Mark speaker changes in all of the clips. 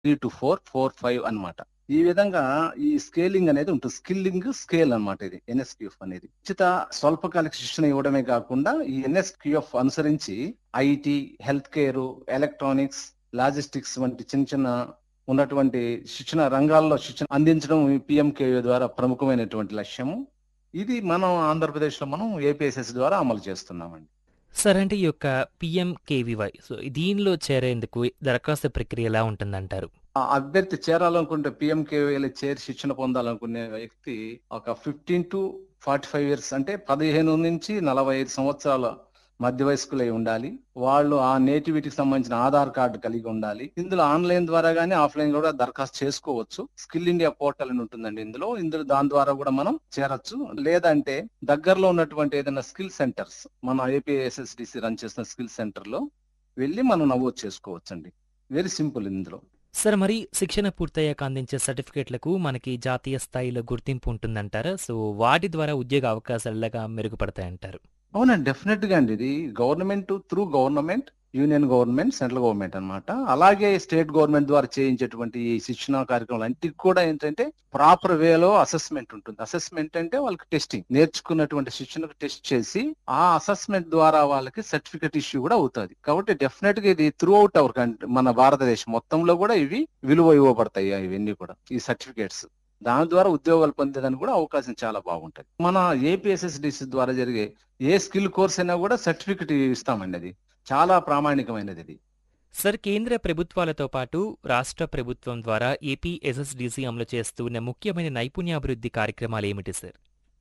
Speaker 1: three two four four five అన్నమాట ఈ విధంగా ఈ స్కేలింగ్ అనేది ఉంటుంది స్కిల్లింగ్ స్కేల్ అన్నమాట ఇది ఎన్ఎస్క్యూఎఫ్ అనేది ఉచిత స్వల్పకాలిక శిక్షణ ఇవ్వడమే కాకుండా ఈ ఎన్ఎస్క్యూఎఫ్ అనుసరించి IT health care electronics logistics వంటి చిన్న చిన్న ఉన్నటువంటి శిక్షణ రంగాల్లో శిక్షణ అందించడం పిఎంకేవీ ద్వారా ప్రముఖమైనటువంటి లక్ష్యము ఇది మనం ఆంధ్రప్రదేశ్ లో మనం ఏపీఎస్ఎస్ ద్వారా అమలు చేస్తున్నామండి
Speaker 2: సార్ అంటే ఈ యొక్క పిఎంకేవీవై సో దీనిలో చేరేందుకు దరఖాస్తు ప్రక్రియ ఎలా ఉంటుందంటారు
Speaker 1: ఆ అభ్యర్థి చేరాలనుకుంటే పిఎంకేవీలో చేరి శిక్షణ పొందాలనుకునే వ్యక్తి ఒక fifteen to forty five years అంటే పదిహేను నుంచి నలభై ఐదు సంవత్సరాల మధ్య వయస్కులై ఉండాలి వాళ్ళు ఆ నేటివిటీకి సంబంధించిన ఆధార్ కార్డు కలిగి ఉండాలి ఇందులో ఆన్లైన్ ద్వారా గానీ ఆఫ్లైన్ కూడా దరఖాస్తు చేసుకోవచ్చు స్కిల్ ఇండియా పోర్టల్ అని ఉంటుందండి ఇందులో ఇందులో దాని ద్వారా కూడా మనం చేరొచ్చు లేదంటే దగ్గరలో ఉన్నటువంటి ఏదైనా స్కిల్ సెంటర్స్ మన ఏపీఎస్ఎస్డిసి రన్ చేస్తున్న స్కిల్ సెంటర్ లో వెళ్ళి మనం నమోదు చేసుకోవచ్చు అండి వెరీ సింపుల్ ఇందులో
Speaker 2: సార్ మరి శిక్షణ పూర్తయ్యాక అందించే సర్టిఫికేట్లకు మనకి జాతీయ స్థాయిలో గుర్తింపు ఉంటుందంటారా సో వాటి ద్వారా ఉద్యోగ అవకాశాలు ఎలాగా మెరుగుపడతాయంటారు
Speaker 1: అవునండి డెఫినెట్ గా అండి ఇది government through government union government central government అన్నమాట అలాగే స్టేట్ గవర్నమెంట్ ద్వారా చేయించేటువంటి ఈ శిక్షణ కార్యక్రమాలు అన్నిటికి కూడా ఏంటంటే ప్రాపర్ వేలో అసెస్మెంట్ ఉంటుంది అసెస్మెంట్ అంటే వాళ్ళకి టెస్టింగ్ నేర్చుకున్నటువంటి శిక్షణకు టెస్ట్ చేసి ఆ అసెస్మెంట్ ద్వారా వాళ్ళకి సర్టిఫికేట్ ఇష్యూ కూడా అవుతుంది కాబట్టి డెఫినెట్ గా ఇది త్రూ అవుట్ అవర్ కంట్రీ మన భారతదేశం మొత్తంలో కూడా ఇవి విలువ ఇవ్వబడతాయి ఇవన్నీ కూడా ఈ సర్టిఫికేట్స్ దాని ద్వారా ఉద్యోగాలు పొందేదానికి కూడా అవకాశం చాలా బాగుంటది మన ఏపీఎస్ఎస్డిసి ద్వారా జరిగే ఏ స్కిల్ కోర్స్ అయినా కూడా సర్టిఫికెట్ ఇస్తామండి అది చాలా ప్రామాణికమైనది ఇది
Speaker 2: సార్ కేంద్ర ప్రభుత్వాలతో పాటు రాష్ట్ర ప్రభుత్వం ద్వారా ఏపీ ఎస్ఎస్డిసి అమలు చేస్తున్న ముఖ్యమైన నైపుణ్యాభివృద్ధి కార్యక్రమాలు ఏమిటి సార్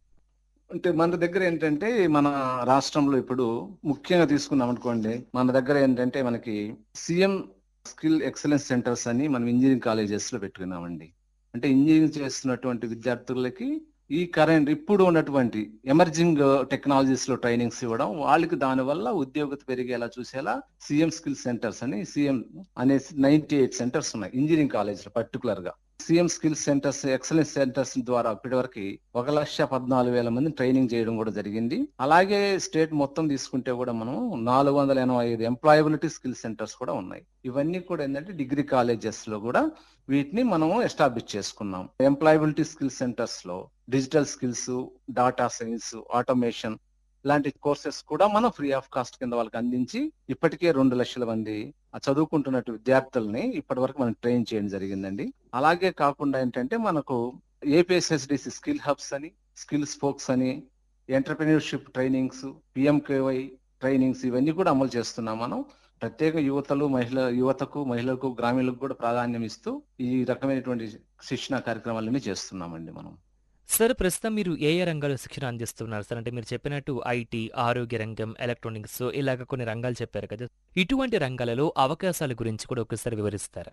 Speaker 1: అంటే మన దగ్గర ఏంటంటే మన రాష్ట్రంలో ఇప్పుడు ముఖ్యంగా తీసుకున్నాం అనుకోండి మన దగ్గర ఏంటంటే మనకి సీఎం స్కిల్ ఎక్సలెన్స్ సెంటర్స్ అని మనం ఇంజనీరింగ్ కాలేజెస్ లో పెట్టుకున్నామండి అంటే ఇంజనీరింగ్ చేస్తున్నటువంటి విద్యార్థులకి ఈ కరెంట్ ఇప్పుడు ఉన్నటువంటి ఎమర్జింగ్ టెక్నాలజీస్ లో ట్రైనింగ్స్ ఇవ్వడం వాళ్ళకి దానివల్ల ఉద్యోగత పెరిగేలా చూసేలా సీఎం స్కిల్ సెంటర్స్ అని సీఎం అనేసి నైన్టీ ఎయిట్ సెంటర్స్ ఉన్నాయి ఇంజనీరింగ్ కాలేజ్ లో పర్టికులర్ గా CM skill centres excellence centres ద్వారా ఇప్పటివరకు ఒక లక్ష పద్నాలుగు వేల మంది ట్రైనింగ్ చేయడం కూడా జరిగింది అలాగే స్టేట్ మొత్తం తీసుకుంటే కూడా మనం నాలుగు వందల ఎనభై ఐదు ఎంప్లాయబిలిటీ స్కిల్ సెంటర్స్ కూడా ఉన్నాయి ఇవన్నీ కూడా ఏంటంటే డిగ్రీ కాలేజెస్ లో కూడా వీటిని మనము ఎస్టాబ్లిష్ చేసుకున్నాం ఎంప్లాయబిలిటీ స్కిల్ సెంటర్స్ లో digital skills data science automation ఇలాంటి కోర్సెస్ కూడా మనం ఫ్రీ ఆఫ్ కాస్ట్ కింద వాళ్ళకి అందించి ఇప్పటికే రెండు లక్షల మంది ఆ చదువుకుంటున్నట్టు విద్యార్థుల్ని ఇప్పటి వరకు మనం ట్రైన్ చేయడం జరిగిందండి అలాగే కాకుండా ఏంటంటే మనకు ఏపీఎస్ఎస్డిసి స్కిల్ హబ్స్ అని స్కిల్ స్పోక్స్ అని ఎంటర్ప్రెన్యూర్షిప్ ట్రైనింగ్స్ పిఎంకేవై ట్రైనింగ్స్ ఇవన్నీ కూడా అమలు చేస్తున్నాం మనం ప్రత్యేక యువతలు మహిళ యువతకు మహిళలకు గ్రామీణులకు కూడా ప్రాధాన్యం ఇస్తూ ఈ రకమైనటువంటి శిక్షణ కార్యక్రమాలన్నీ చేస్తున్నామండి మనం
Speaker 2: సార్ ప్రస్తుతం మీరు ఏ ఏ రంగాల్లో శిక్షణ అందిస్తున్నారు సార్ అంటే మీరు చెప్పినట్టు ఐటీ ఆరోగ్య రంగం ఎలక్ట్రానిక్స్ ఇలాగ కొన్ని రంగాలు చెప్పారు కదా ఇటువంటి రంగాలలో అవకాశాల గురించి కూడా ఒకసారి వివరిస్తారా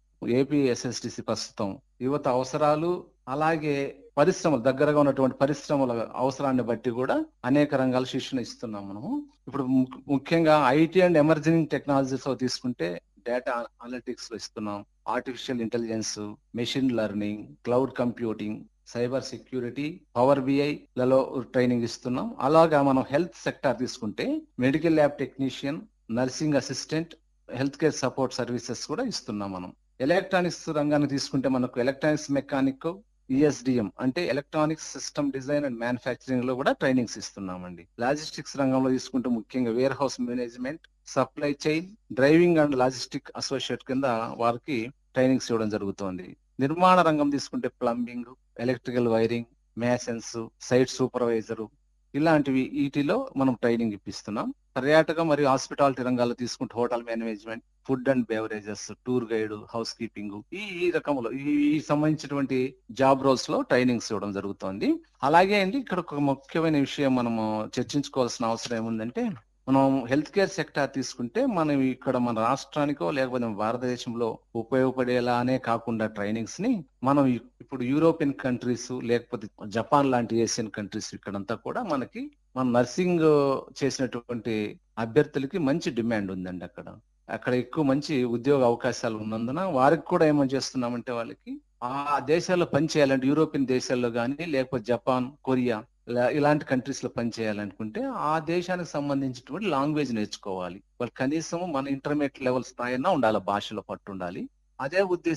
Speaker 1: ఏపీ ఎస్ఎస్డిసి ప్రస్తుతం యువత అవసరాలు అలాగే పరిశ్రమలు దగ్గరగా ఉన్నటువంటి పరిశ్రమల అవసరాన్ని బట్టి కూడా అనేక రంగాల శిక్షణ ఇస్తున్నాం మనము ఇప్పుడు ము- ముఖ్యంగా ఐటీ అండ్ ఎమర్జింగ్ టెక్నాలజీస్ లో తీసుకుంటే డేటా అనలిటిక్స్ లో ఇస్తున్నాం artificial intelligence machine learning cloud computing cyber security power BI లలో ట్రైనింగ్ ఇస్తున్నాం అలాగా మనం హెల్త్ సెక్టార్ తీసుకుంటే medical lab technician nursing assistant health care support services కూడా ఇస్తున్నాం మనం ఎలక్ట్రానిక్స్ రంగాన్ని తీసుకుంటే మనకు ఎలక్ట్రానిక్స్ మెకానిక్ ఈఎస్డిఎం అంటే electronics system design and manufacturing లో కూడా ట్రైనింగ్స్ ఇస్తున్నామండి లాజిస్టిక్స్ రంగంలో తీసుకుంటే ముఖ్యంగా warehouse management supply chain driving and logistic associate కింద వారికి ట్రైనింగ్స్ ఇవ్వడం జరుగుతోంది నిర్మాణ రంగం తీసుకుంటే plumbing electrical wiring masons site supervisor ఇలాంటివి వీటిలో మనం ట్రైనింగ్ ఇప్పిస్తున్నాం పర్యాటక మరియు హాస్పిటాలిటీ రంగాల్లో తీసుకుంటే hotel management food and beverages tour guide housekeeping ఈ ఈ రకములో ఈ ఈ సంబంధించినటువంటి జాబ్ రోల్స్ లో ట్రైనింగ్స్ ఇవ్వడం జరుగుతోంది అలాగే అండి ఇక్కడ ఒక ముఖ్యమైన విషయం మనము చర్చించుకోవాల్సిన అవసరం ఏముందంటే మనం హెల్త్ కేర్ సెక్టార్ తీసుకుంటే మనం ఇక్కడ మన రాష్ట్రానికో లేకపోతే మన భారతదేశంలో ఉపయోగపడేలానే కాకుండా ట్రైనింగ్స్ ని మనం ఇ- ఇప్పుడు యూరోపియన్ కంట్రీస్ లేకపోతే జపాన్ లాంటి ఏషియన్ కంట్రీస్ ఇక్కడంతా కూడా మనకి మన నర్సింగ్ చేసినటువంటి అభ్యర్థులకి మంచి డిమాండ్ ఉందండి అక్కడ అక్కడ ఎక్కువ మంచి ఉద్యోగ అవకాశాలు ఉన్నందున వారికి కూడా ఏమని చేస్తున్నామంటే వాళ్ళకి ఆ దేశాల్లో పని చేయాలంటే యూరోపియన్ దేశాల్లో కానీ లేకపోతే జపాన్ కొరియా ఇలా- ఇలాంటి కంట్రీస్ లో పని చేయాలనుకుంటే ఆ దేశానికి సంబంధించినటువంటి లాంగ్వేజ్ నేర్చుకోవాలి వాళ్ళు కనీసం మన ఇంటర్మీడియట్ లెవెల్ స్థాయి ఉండాలి భాషలో పట్టు ఉండాలి అదే ఉద్దేశం